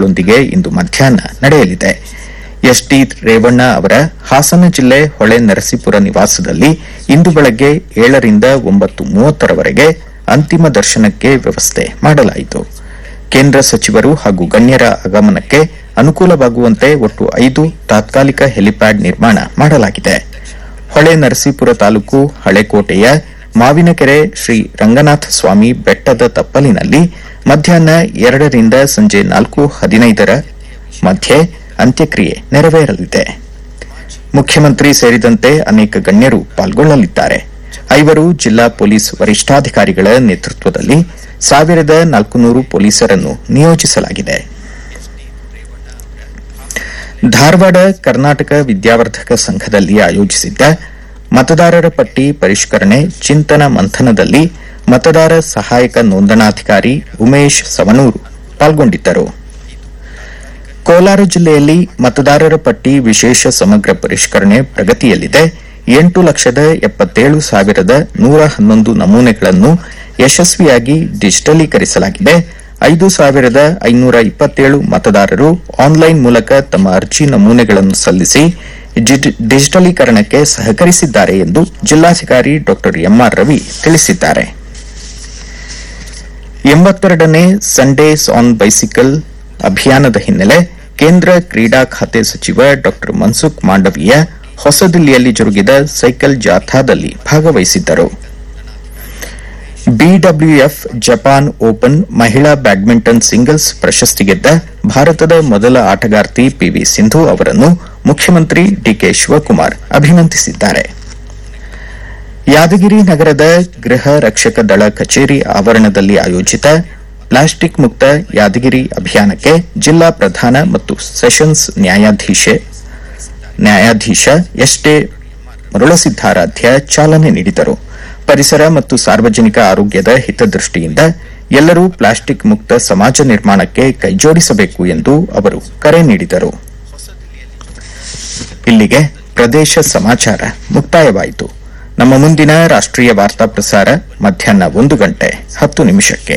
ಅಧಿಕಾರಿಗಳೊಂದಿಗೆ ಇಂದು ಮಧ್ಯಾಹ್ನ ನಡೆಯಲಿದೆ ಎಸ್ಟಿ ರೇವಣ್ಣ ಅವರ ಹಾಸನ ಜಿಲ್ಲೆ ಹೊಳೆ ನರಸೀಪುರ ನಿವಾಸದಲ್ಲಿ ಇಂದು ಬೆಳಗ್ಗೆ ಏಳರಿಂದ ಒಂಬತ್ತು ಮೂವತ್ತರವರೆಗೆ ಅಂತಿಮ ದರ್ಶನಕ್ಕೆ ವ್ಯವಸ್ಥೆ ಮಾಡಲಾಯಿತು ಕೇಂದ್ರ ಸಚಿವರು ಹಾಗೂ ಗಣ್ಯರ ಆಗಮನಕ್ಕೆ ಅನುಕೂಲವಾಗುವಂತೆ ಒಟ್ಟು ಐದು ತಾತ್ಕಾಲಿಕ ಹೆಲಿಪ್ಯಾಡ್ ನಿರ್ಮಾಣ ಮಾಡಲಾಗಿದೆ ಹೊಳೆ ನರಸೀಪುರ ತಾಲೂಕು ಹಳೆಕೋಟೆಯ ಮಾವಿನಕೆರೆ ಶ್ರೀ ರಂಗನಾಥ ಸ್ವಾಮಿ ಬೆಟ್ಟದ ತಪ್ಪಲಿನಲ್ಲಿ ಮಧ್ಯಾಹ್ನ ಎರಡರಿಂದ ಸಂಜೆ ನಾಲ್ಕು ಹದಿನೈದರ ಮಧ್ಯೆ ಅಂತ್ಯಕ್ರಿಯೆ ನೆರವೇರಲಿದೆ ಮುಖ್ಯಮಂತ್ರಿ ಸೇರಿದಂತೆ ಅನೇಕ ಗಣ್ಯರು ಪಾಲ್ಗೊಳ್ಳಲಿದ್ದಾರೆ ಐವರು ಜಿಲ್ಲಾ ಪೊಲೀಸ್ ವರಿಷ್ಠಾಧಿಕಾರಿಗಳ ನೇತೃತ್ವದಲ್ಲಿ ಸಾವಿರದ ನಾಲ್ಕುನೂರು ಪೊಲೀಸರನ್ನು ನಿಯೋಜಿಸಲಾಗಿದೆ ಧಾರವಾಡ ಕರ್ನಾಟಕ ವಿದ್ಯಾವರ್ಧಕ ಸಂಘದಲ್ಲಿ ಆಯೋಜಿಸಿದ್ದ ಮತದಾರರ ಪಟ್ಟಿ ಪರಿಷ್ಕರಣೆ ಚಿಂತನ ಮಂಥನದಲ್ಲಿ ಮತದಾರ ಸಹಾಯಕ ನೋಂದಣಾಧಿಕಾರಿ ಉಮೇಶ್ ಸವಣೂರು ಪಾಲ್ಗೊಂಡಿದ್ದರು ಕೋಲಾರ ಜಿಲ್ಲೆಯಲ್ಲಿ ಮತದಾರರ ಪಟ್ಟಿ ವಿಶೇಷ ಸಮಗ್ರ ಪರಿಷ್ಕರಣೆ ಪ್ರಗತಿಯಲ್ಲಿದೆ ಎಂಟು ಲಕ್ಷದ ಎಪ್ಪತ್ತೇಳು ಸಾವಿರದ ನೂರ ಹನ್ನೊಂದು ನಮೂನೆಗಳನ್ನು ಯಶಸ್ವಿಯಾಗಿ ಡಿಜಿಟಲೀಕರಿಸಲಾಗಿದೆ ಐದು ಸಾವಿರದ ಐನೂರ ಇಪ್ಪತ್ತೇಳು ಮತದಾರರು ಆನ್ಲೈನ್ ಮೂಲಕ ತಮ್ಮ ಅರ್ಜಿ ನಮೂನೆಗಳನ್ನು ಸಲ್ಲಿಸಿ ಡಿಜಿ- ಡಿಜಿಟಲೀಕರಣಕ್ಕೆ ಸಹಕರಿಸಿದ್ದಾರೆ ಎಂದು ಜಿಲ್ಲಾಧಿಕಾರಿ ಡಾ ಎಂಆರ್ ರವಿ ತಿಳಿಸಿದ್ದಾರೆ ಎಂಬತ್ತೆರಡನೇ ಸಂಡೇಸ್ ಆನ್ ಬೈಸಿಕಲ್ ಅಭಿಯಾನದ ಹಿನ್ನೆಲೆ ಕೇಂದ್ರ ಕ್ರೀಡಾ ಖಾತೆ ಸಚಿವ ಡಾ ಮನ್ಸುಖ್ ಮಾಂಡವೀಯ ಹೊಸದಿಲ್ಲಿಯಲ್ಲಿ ಜರುಗಿದ ಸೈಕಲ್ ಜಾಥಾದಲ್ಲಿ ಭಾಗವಹಿಸಿದ್ದರು ಬಿಡಬ್ಲ್ಯೂಎಫ್ ಜಪಾನ್ ಓಪನ್ ಮಹಿಳಾ ಬ್ಯಾಡ್ಮಿಂಟನ್ ಸಿಂಗಲ್ಸ್ ಪ್ರಶಸ್ತಿ ಗೆದ್ದ ಭಾರತದ ಮೊದಲ ಆಟಗಾರ್ತಿ ಪಿವಿ ಸಿಂಧು ಅವರನ್ನು ಮುಖ್ಯಮಂತ್ರಿ ಡಿಕೆ ಶಿವಕುಮಾರ್ ಅಭಿನಂದಿಸಿದ್ದಾರೆ ಯಾದಗಿರಿ ನಗರದ ಗೃಹ ರಕ್ಷಕ ದಳ ಕಚೇರಿ ಆವರಣದಲ್ಲಿ ಆಯೋಜಿತ ಪ್ಲಾಸ್ಟಿಕ್ ಮುಕ್ತ ಯಾದಗಿರಿ ಅಭಿಯಾನಕ್ಕೆ ಜಿಲ್ಲಾ ಪ್ರಧಾನ ಮತ್ತು ಸೆಷನ್ಸ್ ನ್ಯಾಯಾಧೀಶ ನ್ಯಾಯಾಧೀಶ ಎಸ್ಟೆ ಮರುಳಸಿದ್ದಾರಾಧ್ಯ ಚಾಲನೆ ನೀಡಿದರು ಪರಿಸರ ಮತ್ತು ಸಾರ್ವಜನಿಕ ಆರೋಗ್ಯದ ಹಿತದೃಷ್ಟಿಯಿಂದ ಎಲ್ಲರೂ ಪ್ಲಾಸ್ಟಿಕ್ ಮುಕ್ತ ಸಮಾಜ ನಿರ್ಮಾಣಕ್ಕೆ ಕೈಜೋಡಿಸಬೇಕು ಎಂದು ಅವರು ಕರೆ ನೀಡಿದರು ಇಲ್ಲಿಗೆ ಪ್ರದೇಶ ಸಮಾಚಾರ ಮುಕ್ತಾಯವಾಯಿತು ನಮ್ಮ ಮುಂದಿನ ರಾಷ್ಟ್ರೀಯ ವಾರ್ತಾ ಪ್ರಸಾರ ಮಧ್ಯಾಹ್ನ ಒಂದು ಗಂಟೆ ಹತ್ತು ನಿಮಿಷಕ್ಕೆ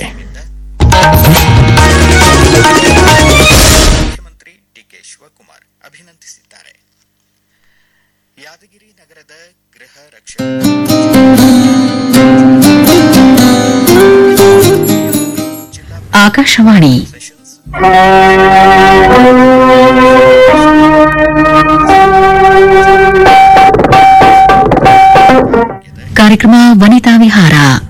ಮುಖ್ಯಮಂತ್ರಿ ಡಿಕೆ ಶಿವಕುಮಾರ್ ಅಭಿನಂದಿಸಿದ್ದಾರೆ ಯಾದಗಿರಿ ನಗರದ ಗೃಹ ರಕ್ಷಕ ಆಕಾಶವಾಣಿ ಕಾರ್ಯಕ್ರಮ ವನಿತಾ ವಿಹಾರ